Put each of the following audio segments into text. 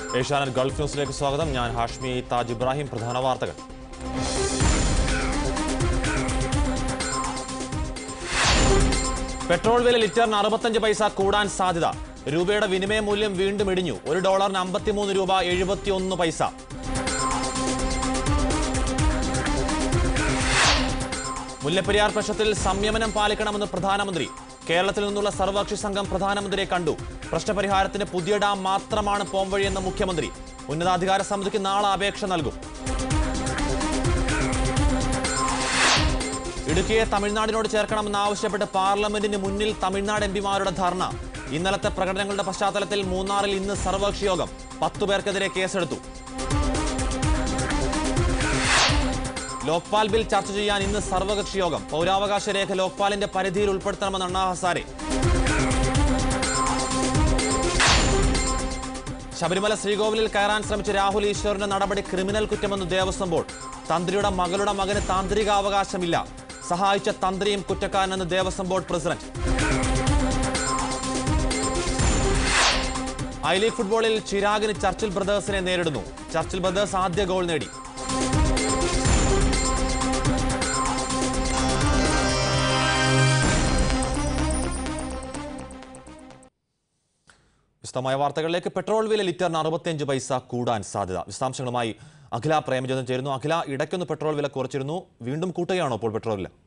Asianet Gulf ന്യൂസിലേക്ക് സ്വാഗതം ഞാൻ ഹാഷ്മി താജ് ഇബ്രാഹിം പ്രധാന വാർത്തകൾ പെട്രോൾ വില ലിറ്ററിന് അറുപത്തഞ്ച് പൈസ കൂടാൻ സാധ്യത രൂപയുടെ വിനിമയ മൂല്യം വീണ്ടും ഇടിഞ്ഞു ഒരു ഡോളറിന് അമ്പത്തിമൂന്ന് രൂപ എഴുപത്തിയൊന്ന് പൈസ മുല്ലപ്പെരിയാർ പ്രശ്നത്തിൽ സംയമനം പാലിക്കണമെന്ന് പ്രധാനമന്ത്രി കേരളത്തിൽ നിന്നുള്ള സർവകക്ഷി സംഘം പ്രധാനമന്ത്രിയെ കണ്ടു പ്രശ്നപരിഹാരത്തിന് പുതിയ ഡാം മാത്രമാണ് പോംവഴിയെന്ന് മുഖ്യമന്ത്രി ഉന്നതാധികാര സമിതിക്ക് നാളെ അപേക്ഷ നൽകും ഇടുക്കിയെ തമിഴ്നാടിനോട് ചേർക്കണമെന്ന് ആവശ്യപ്പെട്ട് പാർലമെന്റിന് മുന്നിൽ തമിഴ്നാട് എംപിമാരുടെ ധർണ ഇന്നലത്തെ പ്രകടനങ്ങളുടെ പശ്ചാത്തലത്തിൽ മൂന്നാറിൽ ഇന്ന് സർവകക്ഷി യോഗം പത്തു പേർക്കെതിരെ കേസെടുത്തു ലോക്പാൽ ബിൽ ചർച്ച ചെയ്യാൻ ഇന്ന് സർവകക്ഷി യോഗം പൗരാവകാശ രേഖ ലോക്പാലിന്റെ പരിധിയിൽ ഉൾപ്പെടുത്തണമെന്ന് അണ്ണാ ഹസാരെ ശബരിമല ശ്രീകോവിലിൽ കയറാൻ ശ്രമിച്ച രാഹുൽ ഈശ്വറിന്റെ നടപടി ക്രിമിനൽ കുറ്റമെന്ന് ദേവസ്വം ബോർഡ് തന്ത്രിയുടെ മകളുടെ മകന് താന്ത്രികാവകാശമില്ല സഹായിച്ച തന്ത്രിയും കുറ്റക്കാരനെന്ന് Devaswom board president I League ഫുട്ബോളിൽ ചിരാഗിന് ചർച്ചിൽ ബ്രദേഴ്സിനെ നേരിടുന്നു ചർച്ചിൽ ബ്രദേഴ്സ് ആദ്യ ഗോൾ നേടി വിശദമായ വാർത്തകളിലേക്ക് പെട്രോൾ വില ലിറ്ററിന് അറുപത്തിയഞ്ച് പൈസ കൂടാൻ സാധ്യത വിശദാംശങ്ങളുമായി അഖില പ്രേമചന്ദ്രൻ ചേരുന്നു അഖില ഇടയ്ക്കൊന്ന് പെട്രോൾ വില കുറച്ചിരുന്നു വീണ്ടും കൂട്ടുകയാണോ ഇപ്പോൾ പെട്രോൾ വില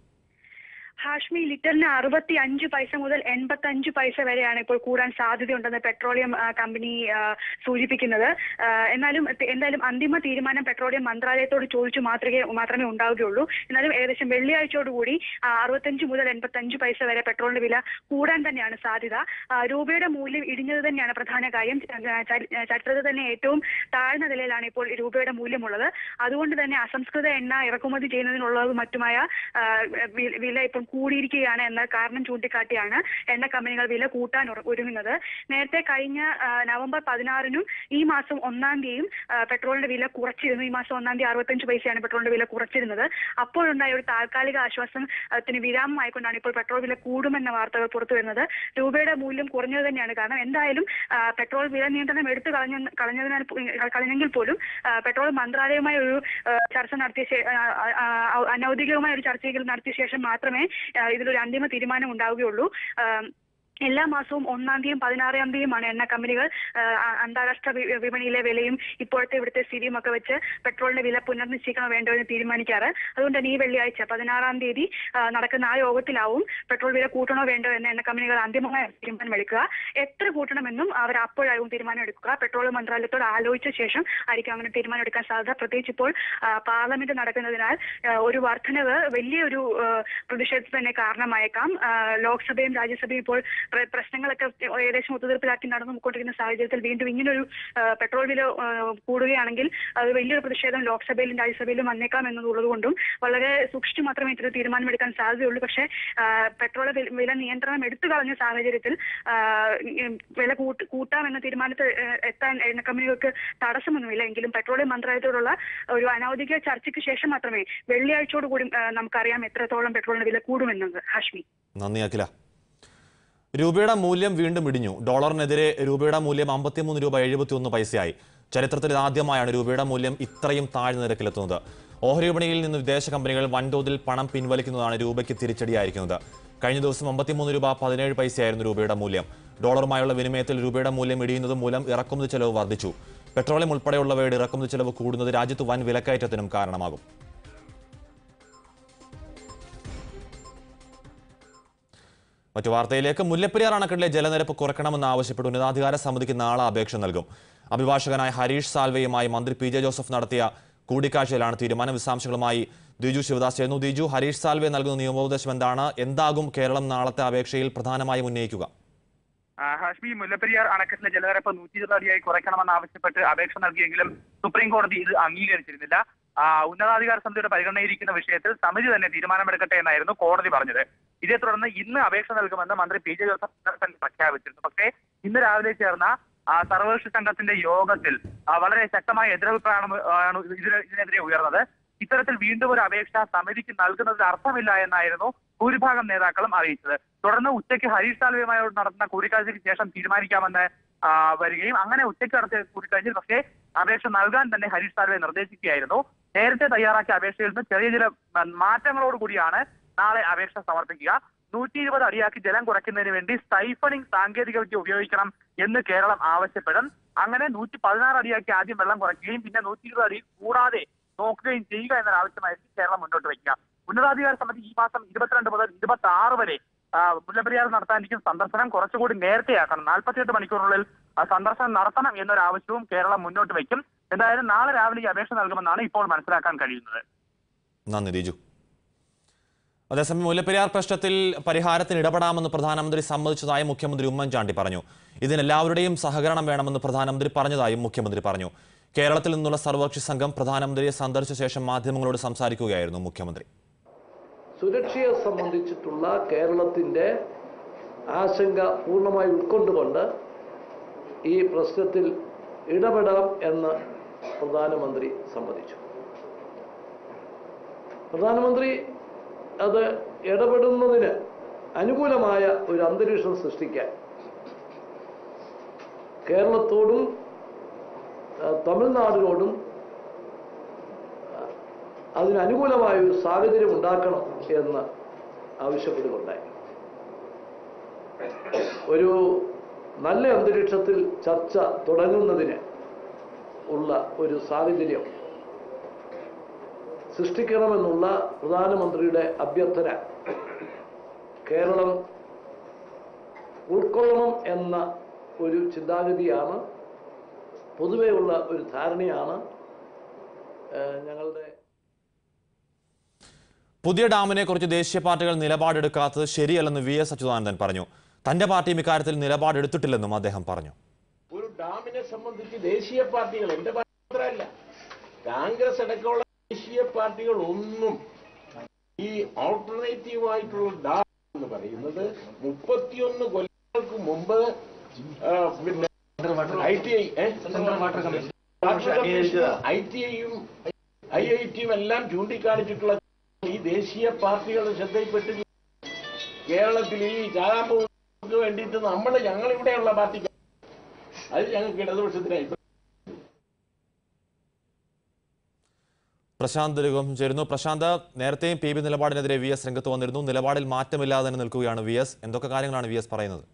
ഹാഷ്മി ലിറ്ററിന് അറുപത്തി അഞ്ച് പൈസ മുതൽ എൺപത്തി അഞ്ച് പൈസ വരെയാണ് ഇപ്പോൾ കൂടാൻ സാധ്യതയുണ്ടെന്ന് പെട്രോളിയം ആ, കമ്പനി ആ, സൂചിപ്പിക്കുന്നത് ആ, എന്നാലും ത- എന്തായാലും അന്തിമ തീരുമാനം പെട്രോളിയം മന്ത്രാലയത്തോട് ചോദിച്ചു മാത്രമേ മാത്രമേ ഉണ്ടാവുകയുള്ളൂ എന്നാലും ഏകദേശം വെള്ളിയാഴ്ചയോടുകൂടി ആ, അറുപത്തഞ്ച് മുതൽ എൺപത്തി അഞ്ച് പൈസ വരെ പെട്രോളിന്റെ വില കൂടാൻ തന്നെയാണ് സാധ്യത ആ, രൂപയുടെ മൂല്യം ഇടിഞ്ഞത് തന്നെയാണ് പ്രധാന കാര്യം ച- ച- ചരിത്രത്തിൽ തന്നെ ഏറ്റവും താഴ്ന്ന നിലയിലാണ് ഇപ്പോൾ രൂപയുടെ മൂല്യമുള്ളത് അതുകൊണ്ട് തന്നെ അസംസ്കൃത എണ്ണ ഇറക്കുമതി ചെയ്യുന്നതിനുള്ളതും മറ്റുമായ ആ, വി- വില ഇപ്പം കൂടിയിരിക്കുകയാണ് എന്ന കാരണം ചൂണ്ടിക്കാട്ടിയാണ് എണ്ണ കമ്പനികൾ വില കൂട്ടാൻ ഉറ- ഒരുങ്ങുന്നത് നേരത്തെ കഴിഞ്ഞ ആ, നവംബർ പതിനാറിനും ഈ മാസം ഒന്നാം തീയതിയും ആ, പെട്രോളിന്റെ വില കുറച്ചിരുന്നു ഈ മാസം ഒന്നാം തീയതി അറുപത്തഞ്ച് പൈസയാണ് പെട്രോളിന്റെ വില കുറച്ചിരുന്നത് അപ്പോഴുണ്ടായ ഒരു താൽക്കാലിക ആശ്വാസത്തിന് വിരാമമായിക്കൊണ്ടാണ് ഇപ്പോൾ പെട്രോൾ വില കൂടുമെന്ന വാർത്തകൾ പുറത്തു വരുന്നത് രൂപയുടെ മൂല്യം കുറഞ്ഞത് തന്നെയാണ് കാരണം എന്തായാലും ആ, പെട്രോൾ വില നിയന്ത്രണം എടുത്തു കളഞ്ഞ കളഞ്ഞതിനാൽ പോ- കളഞ്ഞെങ്കിൽ പോലും ആ, പെട്രോൾ മന്ത്രാലയവുമായി ഒരു ആ, ചർച്ച നടത്തിയ ശേ- ആ, ആ, ആ, അനൌദ്യോഗികമായ ഒരു ചർച്ചയെങ്കിലും നടത്തിയ ശേഷം മാത്രമേ ആ, ഇതിലൊരു അന്തിമ തീരുമാനം ഉണ്ടാവുകയുള്ളൂ ആ, എല്ലാ മാസവും ഒന്നാം തീയതിയും പതിനാറാം തീയതിയുമാണ് എണ്ണ കമ്പനികൾ ആ, അ- അന്താരാഷ്ട്ര വി- വിപണിയിലെ വിലയും ഇപ്പോഴത്തെ ഇവിടുത്തെ സ്ഥിതിയും ഒക്കെ വെച്ച് പെട്രോളിന്റെ വില പുനർനിശ്ചയിക്കണോ വേണ്ടോ എന്ന് തീരുമാനിക്കാറ് അതുകൊണ്ട് തന്നെ ഈ വെള്ളിയാഴ്ച പതിനാറാം തീയതി ആ, നടക്കുന്ന ആ യോഗത്തിലാവും പെട്രോൾ വില കൂട്ടണോ വേണ്ടോ എന്ന് എണ്ണ കമ്പനികൾ അന്തിമമായ തീരുമാനം എടുക്കുക എത്ര കൂട്ടണമെന്നും അവർ അപ്പോഴാവും തീരുമാനം എടുക്കുക പെട്രോൾ മന്ത്രാലയത്തോട് ആലോചിച്ച ശേഷം ആയിരിക്കും അങ്ങനെ തീരുമാനം എടുക്കാൻ സാധ്യത പ്രത്യേകിച്ച് ഇപ്പോൾ ആ, പാർലമെന്റ് നടക്കുന്നതിനാൽ ആ, ഒരു വർധനവ് വലിയൊരു ആ, പ്രതിഷേധത്തിന് തന്നെ കാരണമായേക്കാം ആ, ലോക്സഭയും രാജ്യസഭയും ഇപ്പോൾ പ്ര- പ്രശ്നങ്ങളൊക്കെ ഏകദേശം ഒത്തുതീർപ്പിലാക്കി നടന്നുകൊണ്ടിരിക്കുന്ന സാഹചര്യത്തിൽ വീണ്ടും ഇങ്ങനൊരു ആ, പെട്രോൾ വില ആ, കൂടുകയാണെങ്കിൽ അത് വലിയൊരു പ്രതിഷേധം ലോക്സഭയിലും രാജ്യസഭയിലും വന്നേക്കാം എന്നുള്ളത് കൊണ്ടും വളരെ സൂക്ഷിച്ചു മാത്രമേ ഇത്തരം തീരുമാനമെടുക്കാൻ സാധ്യതയുള്ളൂ പക്ഷേ ആ, പെട്രോൾ വില- വില നിയന്ത്രണം എടുത്തു കളഞ്ഞ സാഹചര്യത്തിൽ ആ, ഉം, വില കൂട്ട് കൂട്ടാമെന്ന തീരുമാനത്തിൽ ഏ, എത്താൻ എണ്ണ കമ്പനികൾക്ക് തടസ്സമൊന്നുമില്ല എങ്കിലും പെട്രോളിയം മന്ത്രാലയത്തോടുള്ള ഒരു അനൌദ്യോഗിക ചർച്ചയ്ക്ക് ശേഷം മാത്രമേ വെള്ളിയാഴ്ചയോട് കൂടി ആ, നമുക്കറിയാം എത്രത്തോളം പെട്രോളിന്റെ വില കൂടുമെന്നത് ഹാഷ്മി നന്ദി അഖില രൂപയുടെ മൂല്യം വീണ്ടും ഇടിഞ്ഞു ഡോളറിനെതിരെ രൂപയുടെ മൂല്യം അമ്പത്തിമൂന്ന് രൂപ എഴുപത്തിയൊന്ന് പൈസയായി ചരിത്രത്തിൽ ഇതാദ്യമായാണ് രൂപയുടെ മൂല്യം ഇത്രയും താഴ്ന്ന നിരക്കിലെത്തുന്നത് ഓഹരി വിപണിയിൽ നിന്ന് വിദേശ കമ്പനികൾ വൻതോതിൽ പണം പിൻവലിക്കുന്നതാണ് രൂപയ്ക്ക് തിരിച്ചടിയായിരിക്കുന്നത് കഴിഞ്ഞ ദിവസം അമ്പത്തിമൂന്ന് രൂപ പതിനേഴ് പൈസയായിരുന്നു രൂപയുടെ മൂല്യം ഡോളറുമായുള്ള വിനിമയത്തിൽ രൂപയുടെ മൂല്യം ഇടിയുന്നത് മൂലം ഇറക്കുമതി ചെലവ് വർദ്ധിച്ചു പെട്രോളിയം ഉൾപ്പെടെയുള്ളവയുടെ ഇറക്കുമതി ചെലവ് കൂടുന്നത് രാജ്യത്ത് വൻ വിലക്കയറ്റത്തിനും കാരണമാകും മറ്റു വാർത്തയിലേക്ക് മുല്ലപ്പെരിയാർ അണക്കെട്ടിലെ ജലനിരപ്പ് കുറയ്ക്കണമെന്ന് ആവശ്യപ്പെട്ട് ഉന്നതാധികാര സമിതിക്ക് നാളെ അപേക്ഷ നൽകും അഭിഭാഷകനായ ഹരീഷ് സാൽവെയുമായി മന്ത്രി പി ജെ ജോസഫ് നടത്തിയ കൂടിക്കാഴ്ചയിലാണ് തീരുമാനം വിശദാംശങ്ങളുമായി ദിജു ശിവദാസ് ചേർന്നു ദിജു ഹരീഷ് സാൽവെ നൽകുന്ന നിയമോപദേശം എന്താണ് എന്താകും കേരളം നാളത്തെ അപേക്ഷയിൽ പ്രധാനമായും ഉന്നയിക്കുക ആ, ഹാഷ്മി മുല്ലപ്പെരിയാർ അണക്കെട്ടിലെ ജലനിരപ്പ് നൂറ്റി ഇരുപത് അടിയായി കുറയ്ക്കണമെന്ന് ആവശ്യപ്പെട്ട് അപേക്ഷ നൽകിയെങ്കിലും സുപ്രീം കോടതി ഇത് അംഗീകരിച്ചിരുന്നില്ല ആ, ഉന്നതാധികാര സമിതിയുടെ പരിഗണനയിരിക്കുന്ന വിഷയത്തിൽ സമിതി തന്നെ തീരുമാനമെടുക്കട്ടെ എന്നായിരുന്നു കോടതി പറഞ്ഞത് ഇതേ തുടർന്ന് ഇന്ന് അപേക്ഷ നൽകുമെന്ന് മന്ത്രി പി ജെ ജോസഫ് തന്നെ പ്രഖ്യാപിച്ചിരുന്നു പക്ഷേ ഇന്ന് രാവിലെ ചേർന്ന ആ, സർവകക്ഷി സംഘത്തിന്റെ യോഗത്തിൽ ആ, വളരെ ശക്തമായ എതിരഭിപ്രായമാണ് ആണ് ഇതിന് ഇതിനെതിരെ ഉയർന്നത് ഇത്തരത്തിൽ വീണ്ടും ഒരു അപേക്ഷ സമിതിക്ക് നൽകുന്നതിൽ അർത്ഥമില്ല എന്നായിരുന്നു ഭൂരിഭാഗം നേതാക്കളും അറിയിച്ചത് തുടർന്ന് ഉച്ചയ്ക്ക് ഹരീഷ് സാൽവെയുമായി നടത്തുന്ന കൂടിക്കാഴ്ചയ്ക്ക് ശേഷം തീരുമാനിക്കാമെന്ന് ആ, വരികയും അങ്ങനെ ഉച്ചയ്ക്ക് നടത്തിയ കൂടിക്കഴിഞ്ഞ് പക്ഷേ അപേക്ഷ നൽകാൻ തന്നെ ഹരീഷ് സാൽവെ നിർദ്ദേശിക്കുകയായിരുന്നു നേരത്തെ തയ്യാറാക്കിയ അപേക്ഷയിൽ നിന്ന് ചെറിയ ചില ആ, മാറ്റങ്ങളോട് കൂടിയാണ് നാളെ അപേക്ഷ സമർപ്പിക്കുക നൂറ്റി ഇരുപത് അടിയാക്കി ജലം കുറയ്ക്കുന്നതിന് വേണ്ടി സൈഫണിംഗ് സാങ്കേതിക വിദ്യ ഉപയോഗിക്കണം എന്ന് കേരളം ആവശ്യപ്പെടും അങ്ങനെ നൂറ്റി പതിനാറ് അടിയാക്കി ആദ്യം വെള്ളം കുറയ്ക്കുകയും പിന്നെ നൂറ്റി ഇരുപത് അടി കൂടാതെ നോക്കുകയും ചെയ്യുക എന്നൊരു ആവശ്യമായിരിക്കും കേരളം മുന്നോട്ട് വയ്ക്കുക ഉന്നതാധികാര സമിതി ഈ മാസം ഇരുപത്തിരണ്ട് മുതൽ ഇരുപത്തി ആറ് വരെ ആ, മുല്ലപ്പെരിയാർ നടത്താനിരിക്കും സന്ദർശനം കുറച്ചുകൂടി നേരത്തെയാക്കണം നാൽപ്പത്തിയെട്ട് മണിക്കൂറിനുള്ളിൽ ആ, സന്ദർശനം നടത്തണം എന്നൊരു ആവശ്യവും കേരളം മുന്നോട്ട് വയ്ക്കും എന്തായാലും നാളെ രാവിലെ ഈ അപേക്ഷ നൽകുമെന്നാണ് ഇപ്പോൾ മനസ്സിലാക്കാൻ കഴിയുന്നത് നന്ദി ദിജു അതേസമയം മുല്ലപ്പെരിയാർ പ്രശ്നത്തിൽ പരിഹാരത്തിന് ഇടപെടാമെന്ന് പ്രധാനമന്ത്രി സമ്മതിച്ചതായും മുഖ്യമന്ത്രി ഉമ്മൻചാണ്ടി പറഞ്ഞു ഇതിന് എല്ലാവരുടെയും സഹകരണം വേണമെന്ന് പ്രധാനമന്ത്രി പറഞ്ഞതായും മുഖ്യമന്ത്രി പറഞ്ഞു കേരളത്തിൽ നിന്നുള്ള സർവകക്ഷി സംഘം പ്രധാനമന്ത്രിയെ സന്ദർശിച്ച ശേഷം മാധ്യമങ്ങളോട് സംസാരിക്കുകയായിരുന്നു മുഖ്യമന്ത്രി സുരക്ഷയെ സംബന്ധിച്ചിട്ടുള്ള കേരളത്തിൻ്റെ ആശങ്ക പൂർണ്ണമായി ഉൾക്കൊണ്ടുകൊണ്ട് ഈ പ്രശ്നത്തിൽ ഇടപെടാം എന്ന് പ്രധാനമന്ത്രി സമ്മതിച്ചു പ്രധാനമന്ത്രി അത് ഇടപെടുന്നതിന് അനുകൂലമായ ഒരു അന്തരീക്ഷം സൃഷ്ടിക്കാൻ കേരളത്തോടും ആ, തമിഴ്നാടിനോടും അതിനനുകൂലമായ ഒരു സാഹചര്യം ഉണ്ടാക്കണം എന്ന് ആവശ്യപ്പെടുകയുണ്ടായി ഒരു നല്ല അന്തരീക്ഷത്തിൽ ചർച്ച തുടങ്ങുന്നതിന് ഉള്ള ഒരു സാഹചര്യം സൃഷ്ടിക്കണമെന്നുള്ള പ്രധാനമന്ത്രിയുടെ അഭ്യർത്ഥന കേരളം ഉൾക്കൊള്ളണം എന്ന ഒരു ചിന്താഗതിയാണ് പൊതുവെയുള്ള ഒരു ധാരണയാണ് ഏഹ്, ഞങ്ങളുടെ പുതിയ ഡാമിനെ കുറിച്ച് ദേശീയ പാർട്ടികൾ നിലപാടെടുക്കാത്തത് ശരിയല്ലെന്ന് വി എസ് അച്യുതാനന്ദൻ പറഞ്ഞു തന്റെ പാർട്ടിയും ഇക്കാര്യത്തിൽ നിലപാടെടുത്തിട്ടില്ലെന്നും അദ്ദേഹം പറഞ്ഞു ഒരു ഡാമിനെ സംബന്ധിച്ച് ദേശീയ പാർട്ടികൾ എന്റെ പാർട്ടി മാത്രമല്ല കോൺഗ്രസ് അടക്കമുള്ള ദേശീയ പാർട്ടികൾ ഒന്നും ഈ ഓൾട്ടർനേറ്റീവ് ആയിട്ടുള്ള ഡാം എന്ന് പറയുന്നത് മുപ്പത്തിയൊന്ന് കൊല്ലങ്ങൾക്ക് മുമ്പ് ആ, പിന്നെ I T I I T ഐയും ഐ ഐ ടിയും എല്ലാം ചൂണ്ടിക്കാണിച്ചിട്ടുള്ള ഈ ദേശീയ പാർട്ടികളുടെ ശ്രദ്ധയിൽപ്പെട്ട് കേരളത്തിൽ ഈ ചാകാമ്പൂർക്ക് വേണ്ടിയിട്ട് നമ്മൾ ഞങ്ങളിവിടെയുള്ള പാർട്ടിക്ക് അത് ഞങ്ങൾക്ക് ഇടതുപക്ഷത്തിനായി പ്രശാന്ത് രഘുവം ചേരുന്നു പ്രശാന്ത് നേരത്തെയും പി ബി നിലപാടിനെതിരെ വി എസ് രംഗത്ത് വന്നിരുന്നു നിലപാടിൽ മാറ്റമില്ലാതെ തന്നെ നിൽക്കുകയാണ് വി എസ് എന്തൊക്കെ കാര്യങ്ങളാണ് വി എസ് പറയുന്നത്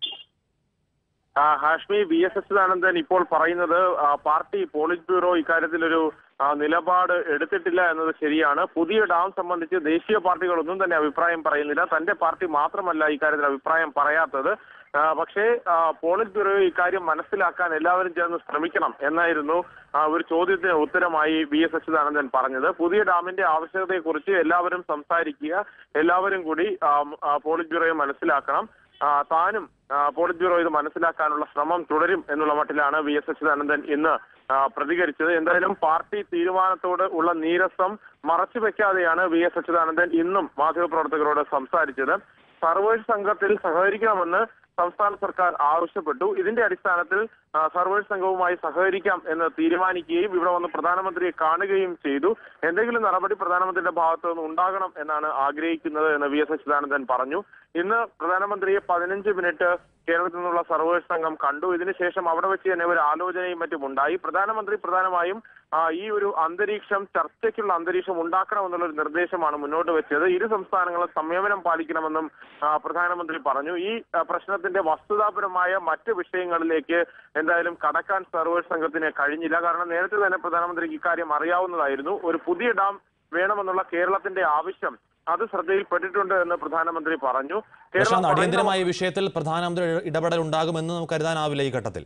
ആ, ഹാഷ്മി വി എസ് അച്യുതാനന്ദൻ ഇപ്പോൾ പറയുന്നത് ആ, പാർട്ടി പോളിറ്റ് ബ്യൂറോ ഇക്കാര്യത്തിലൊരു ആ, നിലപാട് എടുത്തിട്ടില്ല എന്നത് ശരിയാണ് പുതിയ ഡാം സംബന്ധിച്ച് ദേശീയ പാർട്ടികളൊന്നും തന്നെ അഭിപ്രായം പറയുന്നില്ല തന്റെ പാർട്ടി മാത്രമല്ല ഇക്കാര്യത്തിൽ അഭിപ്രായം പറയാത്തത് ആ, പക്ഷേ ആ, പോളിറ്റ് ബ്യൂറോ ഇക്കാര്യം മനസ്സിലാക്കാൻ എല്ലാവരും ചേർന്ന് ശ്രമിക്കണം എന്നായിരുന്നു ആ, ഒരു ചോദ്യത്തിന് ഉത്തരമായി വി എസ് അച്യുതാനന്ദൻ പറഞ്ഞത് പുതിയ ഡാമിന്റെ ആവശ്യകതയെക്കുറിച്ച് എല്ലാവരും സംസാരിക്കുക എല്ലാവരും കൂടി ആ, ആ, പോളിറ്റ് ബ്യൂറോയെ മനസ്സിലാക്കണം ആ, താനും ആ, പോളിറ്റ് ബ്യൂറോ ഇത് മനസ്സിലാക്കാനുള്ള ശ്രമം തുടരും എന്നുള്ള മട്ടിലാണ് വി എസ് അച്യുതാനന്ദൻ ഇന്ന് ആ, പ്രതികരിച്ചത് എന്തായാലും പാർട്ടി തീരുമാനത്തോട് ഉള്ള നീരസം മറച്ചു വെക്കാതെയാണ് വി എസ് അച്യുതാനന്ദൻ ഇന്നും മാധ്യമപ്രവർത്തകരോട് സംസാരിച്ചത് സർവേഴ്സ് സംഘത്തിൽ സഹകരിക്കണമെന്ന് സംസ്ഥാന സർക്കാർ ആവശ്യപ്പെട്ടു ഇതിന്റെ അടിസ്ഥാനത്തിൽ ആ, സർവേഴ്സ് സംഘവുമായി സഹകരിക്കാം എന്ന് തീരുമാനിക്കുകയും ഇവിടെ വന്ന് പ്രധാനമന്ത്രിയെ കാണുകയും ചെയ്തു എന്തെങ്കിലും നടപടി പ്രധാനമന്ത്രിയുടെ ഭാഗത്തു നിന്ന് ഉണ്ടാകണം എന്നാണ് ആഗ്രഹിക്കുന്നത് എന്ന് വി എസ് അച്യുതാനന്ദൻ പറഞ്ഞു ഇന്ന് പ്രധാനമന്ത്രിയെ പതിനഞ്ച് മിനിറ്റ് കേരളത്തിൽ നിന്നുള്ള സർവേഴ്സ് സംഘം കണ്ടു ഇതിനുശേഷം അവിടെ വെച്ച് തന്നെ ഒരു ആലോചനയും മറ്റും ഉണ്ടായി പ്രധാനമന്ത്രി പ്രധാനമായും ആ, ഈ ഒരു അന്തരീക്ഷം ചർച്ചയ്ക്കുള്ള അന്തരീക്ഷം ഉണ്ടാക്കണമെന്നുള്ള ഒരു നിർദ്ദേശമാണ് മുന്നോട്ട് വെച്ചത് ഇരു സംസ്ഥാനങ്ങളും സംയമനം പാലിക്കണമെന്നും ആ, പ്രധാനമന്ത്രി പറഞ്ഞു ഈ ആ, പ്രശ്നത്തിന്റെ വസ്തുതാപരമായ മറ്റ് വിഷയങ്ങളിലേക്ക് എന്തായാലും കടക്കാൻ സർവേഴ്സ് സംഘത്തിന് കഴിഞ്ഞില്ല കാരണം നേരത്തെ തന്നെ പ്രധാനമന്ത്രിക്ക് ഇക്കാര്യം അറിയാവുന്നതായിരുന്നു ഒരു പുതിയ ഡാം വേണമെന്നുള്ള കേരളത്തിന്റെ ആവശ്യം അത് ശ്രദ്ധയിൽപ്പെട്ടിട്ടുണ്ട് എന്ന് പ്രധാനമന്ത്രി പറഞ്ഞു പ്രശാന്ത് പറയുന്ന- അടിയന്തരമായ ഈ വിഷയത്തിൽ പ്രധാനമന്ത്രി ഇടപെടൽ ഉണ്ടാകുമെന്ന് നമുക്ക് കരുതാനാവില്ല ഈ ഘട്ടത്തിൽ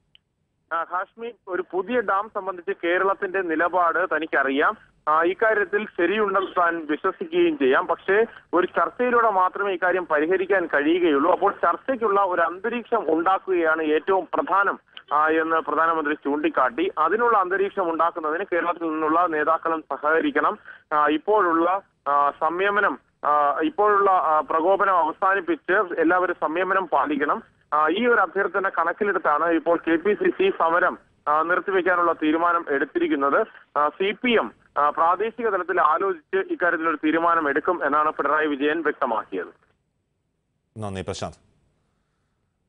ആ, ഹാഷ്മി ഒരു പുതിയ ഡാം സംബന്ധിച്ച് കേരളത്തിന്റെ നിലപാട് തനിക്കറിയാം ആ, ഇക്കാര്യത്തിൽ ശരിയുണ്ടെന്ന് താൻ വിശ്വസിക്കുകയും ചെയ്യാം പക്ഷേ ഒരു ചർച്ചയിലൂടെ മാത്രമേ ഇക്കാര്യം പരിഹരിക്കാൻ കഴിയുകയുള്ളൂ അപ്പോൾ ചർച്ചയ്ക്കുള്ള ഒരു അന്തരീക്ഷം ഉണ്ടാക്കുകയാണ് ഏറ്റവും പ്രധാനം ആ, എന്ന് പ്രധാനമന്ത്രി ചൂണ്ടിക്കാട്ടി അതിനുള്ള അന്തരീക്ഷം ഉണ്ടാക്കുന്നതിന് കേരളത്തിൽ നിന്നുള്ള നേതാക്കളും സഹകരിക്കണം ആ, ഇപ്പോഴുള്ള ആ, സംയമനം ആ, ഇപ്പോഴുള്ള ആ, പ്രകോപനം അവസാനിപ്പിച്ച് എല്ലാവരും സംയമനം പാലിക്കണം ആ, ഈ ഒരു അഭ്യർത്ഥന കണക്കിലെടുത്താണ് ഇപ്പോൾ കെ പി സി സി സമരം ആ, നിർത്തിവെക്കാനുള്ള തീരുമാനം എടുത്തിരിക്കുന്നത് സി പി എം പ്രാദേശിക തലത്തിൽ ആലോചിച്ച് ഇക്കാര്യത്തിൽ ഒരു തീരുമാനം എടുക്കും എന്നാണ് പിണറായി വിജയൻ വ്യക്തമാക്കിയത് നന്ദി പ്രശാന്ത്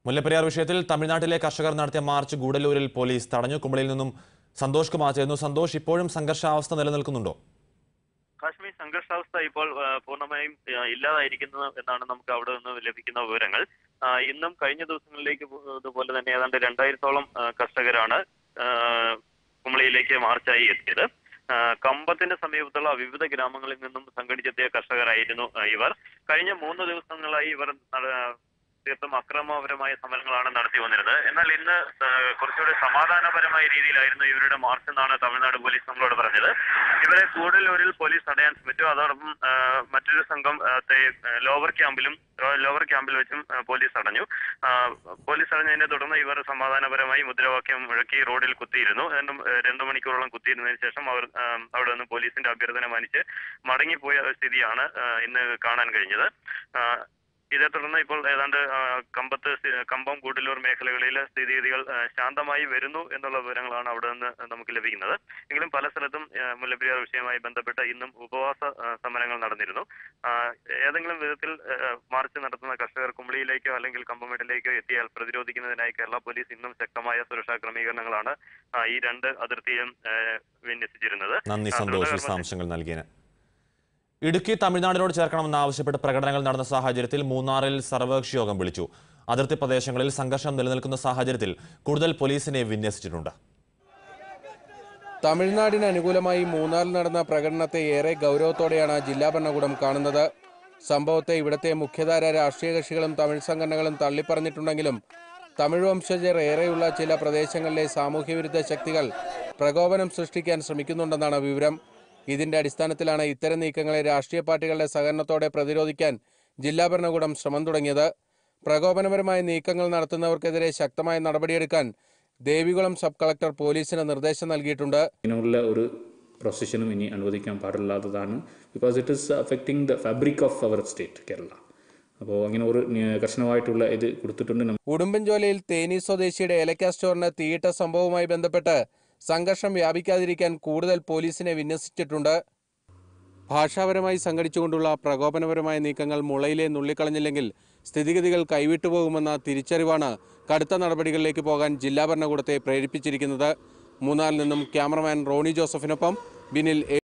മുല്ലപ്പെരിയാർ വിഷയത്തിൽ തമിഴ്നാട്ടിലെ കർഷകർ നടത്തിയ മാർച്ച് ഗൂഡല്ലൂരിൽ പോലീസ് തടഞ്ഞു കുമ്പളിയിൽ നിന്നും സന്തോഷ് കുമാർ ചേർന്നു സന്തോഷ് ഇപ്പോഴും സംഘർഷാവസ്ഥ നിലനിൽക്കുന്നുണ്ടോ കാശ്മീർ സംഘർഷാവസ്ഥ ഇപ്പോൾ ആ, പൂർണ്ണമായും ആ, ഇല്ലാതായിരിക്കുന്നു എന്നാണ് നമുക്ക് അവിടെ നിന്ന് ലഭിക്കുന്ന വിവരങ്ങൾ ആ, ഇന്നും കഴിഞ്ഞ ദിവസങ്ങളിലേക്ക് പോ- ഇതുപോലെ തന്നെ ഏതാണ്ട് രണ്ടായിരത്തോളം ആ, കർഷകരാണ് ആ, കുമളിയിലേക്ക് മാർച്ചായി എത്തിയത് ആ, കമ്പത്തിന്റെ സമീപത്തുള്ള വിവിധ ഗ്രാമങ്ങളിൽ നിന്നും സംഘടിച്ചെത്തിയ കർഷകരായിരുന്നു ആ, ഇവർ കഴിഞ്ഞ മൂന്ന് ദിവസങ്ങളായി ഇവർ നട- തീർത്തും അക്രമപരമായ സമരങ്ങളാണ് നടത്തി വന്നിരുന്നത് എന്നാൽ ഇന്ന് ആ, കുറച്ചുകൂടി സമാധാനപരമായ രീതിയിലായിരുന്നു ഇവരുടെ മാർച്ച് എന്നാണ് തമിഴ്നാട് പോലീസ് നമ്മളോട് പറഞ്ഞത് ഇവരെ കൂടല്ലൂരിൽ പോലീസ് തടയാൻ ശ്രമിച്ചു അതോടൊപ്പം ആ, മറ്റൊരു സംഘം ആ, തേ- ലോവർ ക്യാമ്പിലും ലോവർ ക്യാമ്പിൽ വെച്ചും ആ, പോലീസ് തടഞ്ഞു ആ, പോലീസ് തടഞ്ഞതിനെ തുടർന്ന് ഇവർ സമാധാനപരമായി മുദ്രാവാക്യം മുഴക്കി റോഡിൽ കുത്തിയിരുന്നു രണ്ടു രണ്ടു മണിക്കൂറോളം കുത്തിയിരുന്നതിന് ശേഷം അവർ ആ, അവിടെ നിന്ന് പോലീസിന്റെ അഭ്യർത്ഥന മാനിച്ച് മടങ്ങിപ്പോയ സ്ഥിതിയാണ് ആ, ഇന്ന് കാണാൻ കഴിഞ്ഞത് ആ, ഇതേ തുടർന്ന് ഇപ്പോൾ ഏതാണ്ട് ആ, കമ്പത്ത് സ്ഥി- കമ്പം കൂടല്ലൂർ മേഖലകളിലെ സ്ഥിതിഗതികൾ ആ, ശാന്തമായി വരുന്നു എന്നുള്ള വിവരങ്ങളാണ് അവിടെ നിന്ന് നമുക്ക് ലഭിക്കുന്നത് എങ്കിലും പല സ്ഥലത്തും ആ, മുല്ലപ്പെരിയാർ വിഷയവുമായി ബന്ധപ്പെട്ട് ഇന്നും ഉപവാസ ആ, സമരങ്ങൾ നടന്നിരുന്നു ആ, ഏതെങ്കിലും വിധത്തിൽ ആ, മാർച്ച് നടത്തുന്ന കർഷകർ കുമളിയിലേക്കോ അല്ലെങ്കിൽ കമ്പമേട്ടിലേക്കോ എത്തിയാൽ പ്രതിരോധിക്കുന്നതിനായി കേരള പോലീസ് ഇന്നും ശക്തമായ സുരക്ഷാ ക്രമീകരണങ്ങളാണ് ആ, ഈ രണ്ട് അതിർത്തിയും ആ, വിന്യസിച്ചിരുന്നത് നന്ദി ആ, സന്തോഷ് ദ്രുതകർമ്മ- വിശദാംശങ്ങൾ നൽകിയതിന് ഇടുക്കി തമിഴ്നാടിനോട് ചേർക്കണമെന്നാവശ്യപ്പെട്ട് പ്രകടനങ്ങൾ നടന്ന സാഹചര്യത്തിൽ മൂന്നാറിൽ സർവകക്ഷി യോഗം വിളിച്ചു അതിർത്തി പ്രദേശങ്ങളിൽ സംഘർഷം നിലനിൽക്കുന്ന സാഹചര്യത്തിൽ കൂടുതൽ പോലീസിനെ വിന്യസിച്ചിട്ടുണ്ട് തമിഴ്നാടിന് അനുകൂലമായി മൂന്നാറിൽ നടന്ന പ്രകടനത്തെ ഏറെ ഗൗരവത്തോടെയാണ് ജില്ലാ ഭരണകൂടം കാണുന്നത് സംഭവത്തെ ഇവിടുത്തെ മുഖ്യധാര രാഷ്ട്രീയ കക്ഷികളും തമിഴ് സംഘടനകളും തള്ളിപ്പറഞ്ഞിട്ടുണ്ടെങ്കിലും തമിഴ് വംശജർ ഏറെയുള്ള ചില പ്രദേശങ്ങളിലെ സാമൂഹ്യവിരുദ്ധ ശക്തികൾ പ്രകോപനം സൃഷ്ടിക്കാൻ ശ്രമിക്കുന്നുണ്ടെന്നാണ് വിവരം ഇതിന്റെ അടിസ്ഥാനത്തിലാണ് ഇത്തരം നീക്കങ്ങളെ രാഷ്ട്രീയ പാർട്ടികളുടെ സഹകരണത്തോടെ പ്രതിരോധിക്കാൻ ജില്ലാ ഭരണകൂടം ശ്രമം തുടങ്ങിയത് പ്രകോപനപരമായ നീക്കങ്ങൾ നടത്തുന്നവർക്കെതിരെ ശക്തമായ നടപടിയെടുക്കാൻ ദേവികുളം സബ് കളക്ടർ പോലീസിന് നിർദ്ദേശം നൽകിയിട്ടുണ്ട് ഇങ്ങനെയുള്ള ഒരു പ്രൊസഷനും ഇനി അനുവദിക്കാൻ പാടില്ലാത്തതാണ് because it is affecting the fabric of our state Kerala അപ്പോൾ അങ്ങനെ ഒരു നി- കർശനമായിട്ടുള്ള ഇത് കൊടുത്തിട്ടുണ്ട് നമ്മ- ഉടുമ്പൻചോലയിൽ തേനി സ്വദേശിയുടെ ഏലക്ക സ്റ്റോറിന് തീയിട്ട സംഭവവുമായി ബന്ധപ്പെട്ട് സംഘർഷം വ്യാപിക്കാതിരിക്കാൻ കൂടുതൽ പോലീസിനെ വിന്യസിച്ചിട്ടുണ്ട് ഭാഷാപരമായി സംഘടിച്ചുകൊണ്ടുള്ള പ്രകോപനപരമായ നീക്കങ്ങൾ മുളയിലെ നുള്ളിക്കളഞ്ഞില്ലെങ്കിൽ സ്ഥിതിഗതികൾ കൈവിട്ടുപോകുമെന്ന തിരിച്ചറിവാണ് കടുത്ത നടപടികളിലേക്ക് പോകാൻ ജില്ലാ ഭരണകൂടത്തെ പ്രേരിപ്പിച്ചിരിക്കുന്നത് മൂന്നാറിൽ നിന്നും ക്യാമറമാൻ റോണി ജോസഫിനൊപ്പം ബിനിൽ എ